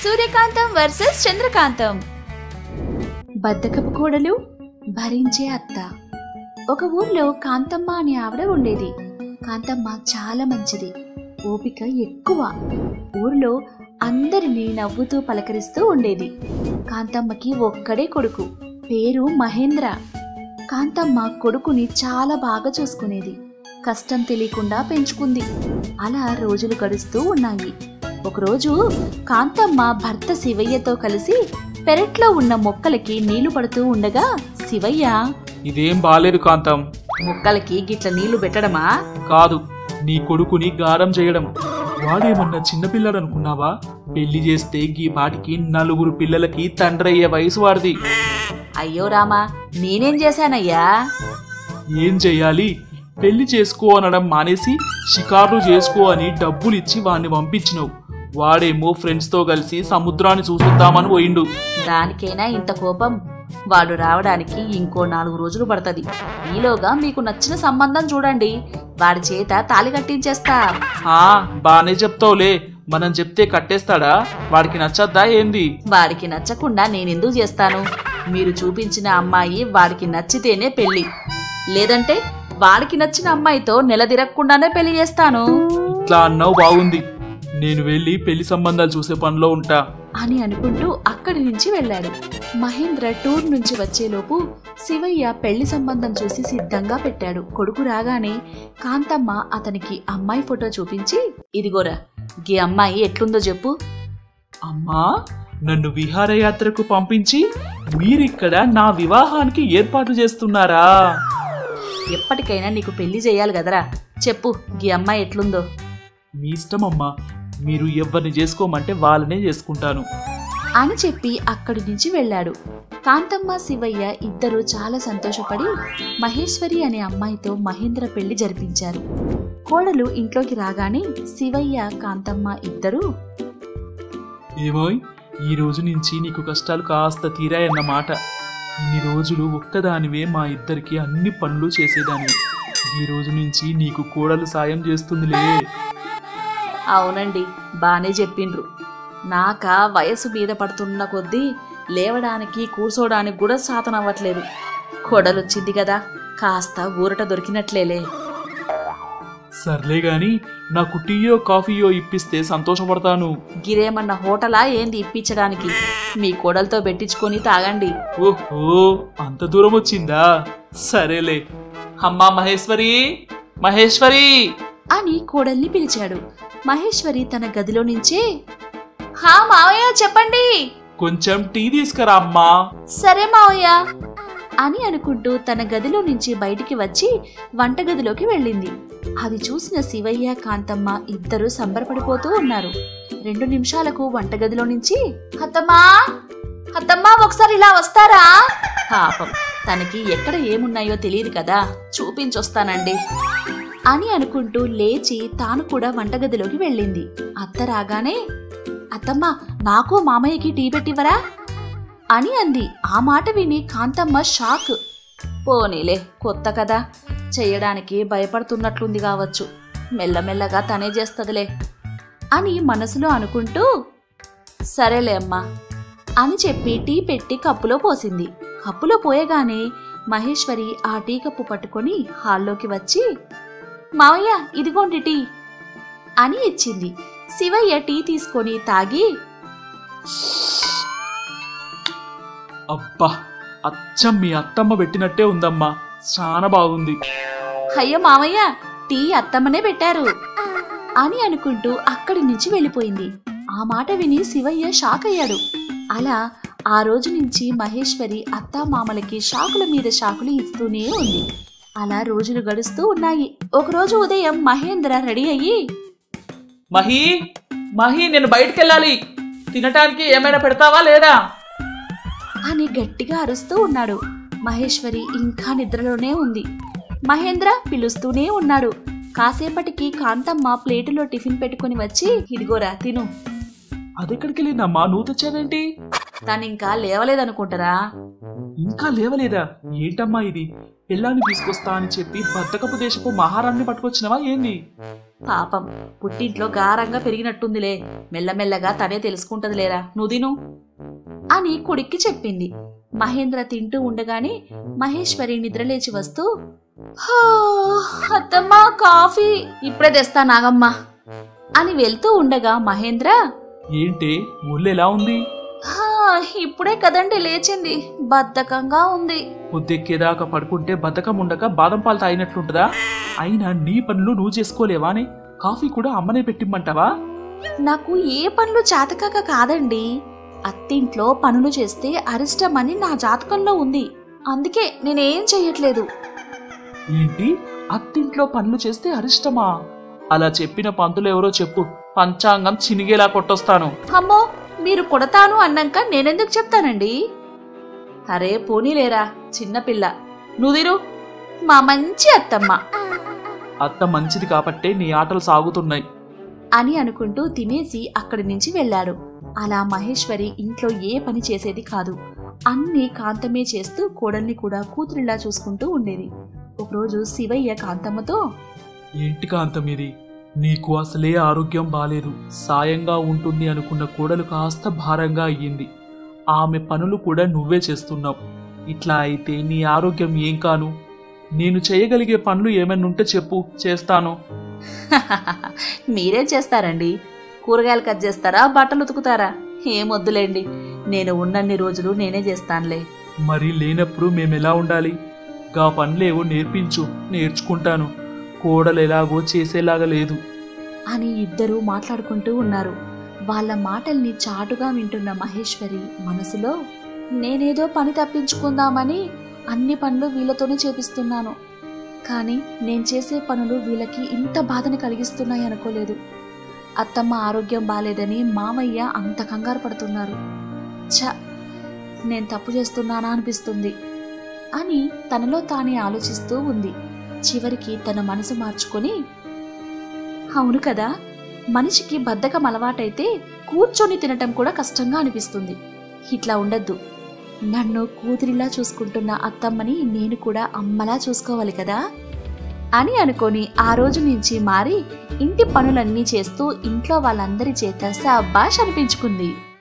సూర్యకాంతం versus చంద్రకాంతం బద్దకపు కోడలు భరించే అత్త ఒక ఊర్లో కాంతమ్మ అనే ఆవిడ ఉండేది కాంతమ్మ చాలా మంచిది ఓపిక ఎక్కువ ఊర్లో అందరినీ నవ్వుతూ పలకరిస్తూ ఉండేది కాంతమ్మకి ఒక్కడే కొడుకు పేరు మహేంద్ర కాంతమ్మ కొడుకుని చాలా బాగా చూసుకునేది కష్టం తెలియకుండా పెంచుకుంది అలా రోజులు గడుస్తూ ఉన్నాయి ఒకరోజు కాంతమ్మ భర్త శివయ్యతో కలిసి పెరట్లో ఉన్న మొక్కలకి నీళ్లు పడుతూ ఉండగా శివయ్య ఇదేం బాలేదు కాంతం మొక్కలకి గిట్ల నీళ్లు పెట్టడమా కాదు నీ కొడుకుని గారం చేయడం వాడేమన్నా చిన్నపిల్లడు అనుకున్నావా పెళ్లి చేస్తే గీ పాటికి నలుగురు పిల్లలకి తండ్రయ్యే వయసు వాడిది అయ్యో రామా నేనేం చేశానయ్యా ఏం చెయ్యాలి పెళ్లి చేసుకో అనడం మానేసి షికార్లు చేసుకో అని డబ్బులిచ్చి వాణ్ణి పంపించినావు వాడేమో ఫ్రెండ్స్తో కలిసి సముద్రాన్ని చూసొద్దామని పోయిండు దానికైనా ఇంత కోపం వాడు రావడానికి ఇంకో నాలుగు రోజులు పడుతుంది ఈలోగా మీకు నచ్చిన సంబంధం చూడండి వాడి చేత తాళి కట్టించేస్తా ఆ బానే చెప్తావులే మనం చెప్తే కట్టేస్తాడా వాడికి నచ్చద్దా ఏంది వాడికి నచ్చకుండా నేనెందుకు చేస్తాను మీరు చూపించిన అమ్మాయి వాడికి నచ్చితేనే పెళ్లి లేదంటే వాడికి నచ్చిన అమ్మాయితో నెలదిరక్కుండానే పెళ్లి చేస్తాను ఇట్లా అన్నావు బాగుంది నేను వెళ్ళి పెళ్లి సంబంధాలు చూసే పనిలో ఉంటా అని అనుకుంటూ అక్కడి నుంచి వెళ్ళాడు మహేంద్ర టూర్ నుంచి వచ్చేలోపు శివయ్య పెళ్లి సంబంధం చూసి సిద్ధంగా పెట్టాడు కొడుకు రాగానే కాంతమ్మ అతనికి అమ్మాయి ఫోటో చూపించి ఇదిగోరా గీ అమ్మాయి ఎట్లుందో చెప్పు అమ్మా నన్ను విహారయాత్రకు పంపించి మీరిక్కడ నా వివాహానికి ఏర్పాట్లు చేస్తున్నారా ఎప్పటికైనా నీకు పెళ్లి చేయాలి కదరా చెప్పు గీ అమ్మాయి ఎట్లుందో మీ ఇష్టం అమ్మా మీరు ఎవరిని చేసుకోమంటే వాళ్ళనే చేసుకుంటాను అని చెప్పి అక్కడి నుంచి వెళ్ళాడు కాంతమ్మ శివయ్య ఇద్దరూ చాలా సంతోషపడి మహేశ్వరి అనే అమ్మాయితో మహేంద్ర పెళ్లి జరిపించారు కోడలు ఇంట్లోకి రాగానే శివయ్య కాంతమ్మ ఇద్దరూ ఏమోయ్ ఈ రోజు నుంచి నీకు కష్టాలు కాస్త తీరాయన్నమాట ఇన్ని రోజులు ఒక్కదానివే మా ఇద్దరికి అన్ని పనులు చేసేదానివి ఈ రోజు నుంచి నీకు కోడలు సాయం చేస్తుందిలే అవునండి బానే చెప్పిండ్రు నాక వయసు మీద పడుతున్న కొద్దీ లేవడానికి కూర్చోడానికి కూడా సాతనవ్వట్లేదు కొడలొచ్చింది కదా కాస్త ఊరట దొరికినట్లేలే సర్లే గాని నాకు టీయో కాఫీయో ఇప్పిస్తే సంతోషపడతాను గిరేమన్న హోటలా ఏంది ఇప్పించడానికి మీ కోడలతో పెట్టించుకొని తాగండి ఓహో అంత దూరం వచ్చిందా సరేలే అమ్మా మహేశ్వరి మహేశ్వరి అని కోడల్ని పిలిచాడు మహేశ్వరి తన గదిలో నుంచే హా మావయ్య చెప్పండి కొంచెం టీ తీసుకురా అమ్మా సరే మావయ్య అని అనుకుంటూ తన గదిలో నుంచి బయటికి వచ్చి వంటగదిలోకి వెళ్ళింది అది చూసిన శివయ్య కాంతమ్మ ఇద్దరూ సంబరపడిపోతూ ఉన్నారు రెండు నిమిషాలకు వంటగదిలో నుంచి అత్తమ్మా అత్తమ్మా ఒకసారి ఇలా వస్తారా పాపం తనకి ఎక్కడ ఏమున్నాయో తెలియదు కదా చూపించొస్తానండి అని అనుకుంటూ లేచి తాను కూడా వంటగదిలోకి వెళ్ళింది అత్త రాగానే అత్తమ్మ నాకు మామయ్యకి టీ పెట్టివరా అని అంది ఆ మాట విని కాంతమ్మ షాక్ పోనీలే కొత్త కదా చెయ్యడానికి భయపడుతున్నట్లుంది కావచ్చు మెల్లమెల్లగా తనే చేస్తదిలే అని మనసులో అనుకుంటూ సరేలే అమ్మా అని చెప్పి టీ పెట్టి కప్పులో పోసింది కప్పులో పోయగానే మహేశ్వరి ఆ టీ కప్పు పట్టుకొని హాల్లోకి వచ్చి మావయ్య ఇదిగోండి టీ అని ఇచ్చింది శివయ్య టీ తీసుకొని తాగి అబ్బా అచ్చం మీ అత్తమ్మ పెట్టినట్టే ఉందమ్మా చాలా బాగుంది అయ్యో మావయ్య టీ అత్తమ్మనే పెట్టారు అని అనుకుంటూ అక్కడి నుంచి వెళ్ళిపోయింది ఆ మాట విని శివయ్య షాక్ అయ్యాడు అలా ఆ రోజు నుంచి మహేశ్వరి అత్తా మామలకి షాకుల మీద షాకులు ఇస్తూనే ఉంది అలా రోజులు గడుస్తూ ఉన్నాయి ఒకరోజు ఉదయం మహేంద్ర రెడీ అయ్యి మహి మహి నేను బయటికి వెళ్ళాలి తినటానికి ఏమైనా పెడతావా లేదా అని గట్టిగా అరుస్తూ ఉన్నాడు మహేశ్వరి ఇంకా నిద్రలోనే ఉంది మహేంద్ర పిలుస్తూనే ఉన్నాడు కాసేపటికి కాంతమ్మ ప్లేటులో టిఫిన్ పెట్టుకుని వచ్చి ఇదిగోరా తిను అదెక్కడికి వెళ్ళిందమ్మా నువ్వు తెచ్చావేంటి తను ఇంకా లేవలేదనుకుంటారా ఇంకా లేవలేదా ఏంటమ్మా ఇది పిల్లాన్ని తీసుకొస్తా అని చెప్పి బద్దకపు దేశపు మహారాణ్ణి పట్టుకొచ్చినవా ఏంది పాపం పుట్టింట్లో గారంగా పెరిగినట్టుందిలే మెల్లమెల్లగా తనే తెలుసుకుంటది లేరా నువ్వు తిను అని కొడుక్కి చెప్పింది మహేంద్ర తింటూ ఉండగానే మహేశ్వరి నిద్రలేచి వస్తూ "హా, అత్తమ్మా కాఫీ ఇప్పుడే తెస్తా నాగమ్మ అని వెళ్తూ ఉండగా మహేంద్ర ఏంటే ఒళ్ళు ఎలా ఉంది "హా, ఇప్పుడే కదండి లేచింది బద్ధకంగా ఉంది పొద్దెక్కేదాకా పడుకుంటే బద్ధకం ఉండక బాదం పాలు తాగినట్లుంటదా అయినా నీ పనులు నువ్వు చేసుకోలేవానే కాఫీ కూడా అమ్మనే పెట్టిమ్మంటావా నాకు ఏ పనులు చేతకాక కాదండి అత్తింట్లో పనులు చేస్తే అరిష్టమని నా జాతకంలో ఉంది అందుకే నేనేం చెయ్యట్లేదు ఏంటి అత్తింట్లో పనులు చేస్తే అరిష్టమా అలా చెప్పిన పంతులు ఎవరో చెప్పు పంచాంగం చినిగేలా కొట్టొస్తాను అమ్మో మీరు కొడతాను అన్నాక నేనెందుకు చెప్తానండి అరే పోనీలేరా చిన్నపిల్ల నుదిరు మా మంచి అత్తమ్మ అత్త మంచిది కాబట్టే నీ ఆటలు సాగుతున్నాయి అని అనుకుంటూ తినేసి అక్కడి నుంచి వెళ్ళాడు అలా మహేశ్వరి ఇంట్లో ఏ పని చేసేది కాదు అన్నీ కాంతమే చేస్తూ కోడల్ని కూడా కూతురిలా చూసుకుంటూ ఉండేది ఒకరోజు శివయ్య కాంతమ్మతో ఏంటి కాంతం ఇది నీకు అసలే ఆరోగ్యం బాలేదు సాయంగా ఉంటుంది అనుకున్న కోడలు కాస్త భారంగా అయ్యింది ఆమె పనులు కూడా నువ్వే చేస్తున్నావు ఇట్లా అయితే నీ ఆరోగ్యం ఏం కాను నేను చేయగలిగే పనులు ఏమైనా ఉంటే చెప్పు చేస్తాను మీరేం చేస్తారండి కూరగాయలు కట్ చేస్తారా బట్టలు ఉతుకుతారా ఏమొద్దులేండి నేను ఉన్నన్ని రోజులు నేనే చేస్తానులే మరి లేనప్పుడు మేమెలా ఉండాలి గా పనులేవో నేర్పించు నేర్చుకుంటాను కోడలు ఎలాగో చేసేలాగా లేదు అని ఇద్దరూ మాట్లాడుకుంటూ ఉన్నారు వాళ్ళ మాటల్ని చాటుగా వింటున్న మహేశ్వరి మనసులో నేనేదో పని తప్పించుకుందామని అన్ని పనులు వీళ్ళతోనే చేపిస్తున్నాను కానీ నేను చేసే పనులు వీళ్ళకి ఇంత బాధని కలిగిస్తున్నాయి అనుకోలేదు అత్తమ్మ ఆరోగ్యం బాలేదని మామయ్య అంత కంగారు పడుతున్నారు ఛ నేను తప్పు చేస్తున్నానా అనిపిస్తుంది అని తనలో తానే ఆలోచిస్తూ ఉంది చివరికి తన మనసు మార్చుకొని అవును కదా మనిషికి బద్ధకం అలవాటైతే కూర్చొని తినటం కూడా కష్టంగా అనిపిస్తుంది ఇట్లా ఉండద్దు నన్ను కూతురిలా చూసుకుంటున్న అత్తమ్మని నేను కూడా అమ్మలా చూసుకోవాలి కదా అని అనుకొని ఆ రోజు నుంచి మారి ఇంటి పనులన్నీ చేస్తూ ఇంట్లో వాళ్ళందరి చేత శాబాష్ అనిపించుకుంది